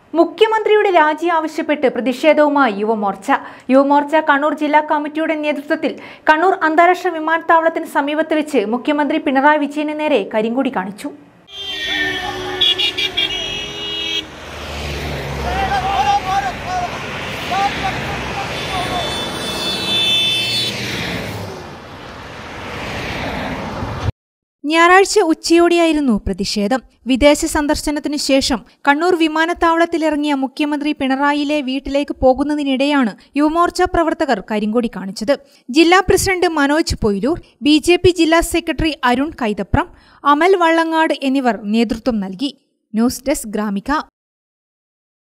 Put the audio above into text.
മുഖ്യമന്ത്രിയുടെ രാജി ആവശ്യപ്പെട്ട് പ്രതിഷേധവുമായി യുവമോർച്ച യുവമോർച്ച കണ്ണൂർ ജില്ലാ കമ്മിറ്റിയുടെ നേതൃത്വത്തിൽ കണ്ണൂർ അന്താരാഷ്ട്ര വിമാനത്താവളത്തിന് സമീപത്ത് വെച്ച് മുഖ്യമന്ത്രി പിണറായി വിജയന് നേരെ കരിങ്കൊടി കാണിച്ചു ഞായറാഴ്ച ഉച്ചയോടെയായിരുന്നു പ്രതിഷേധം വിദേശ സന്ദർശനത്തിനു ശേഷം കണ്ണൂർ വിമാനത്താവളത്തിലിറങ്ങിയ മുഖ്യമന്ത്രി പിണറായിലെ വീട്ടിലേക്ക് പോകുന്നതിനിടെയാണ് യുവമോർച്ച പ്രവർത്തകർ കരിങ്കൊടി കാണിച്ചത് ജില്ലാ പ്രസിഡന്റ് മനോജ് പൊയിലൂർ ബി ജില്ലാ സെക്രട്ടറി അരുൺ കൈതപ്രം അമൽ വള്ളങ്ങാട് എന്നിവർ നേതൃത്വം നൽകി ന്യൂസ് ഡെസ്ക് ഗ്രാമിക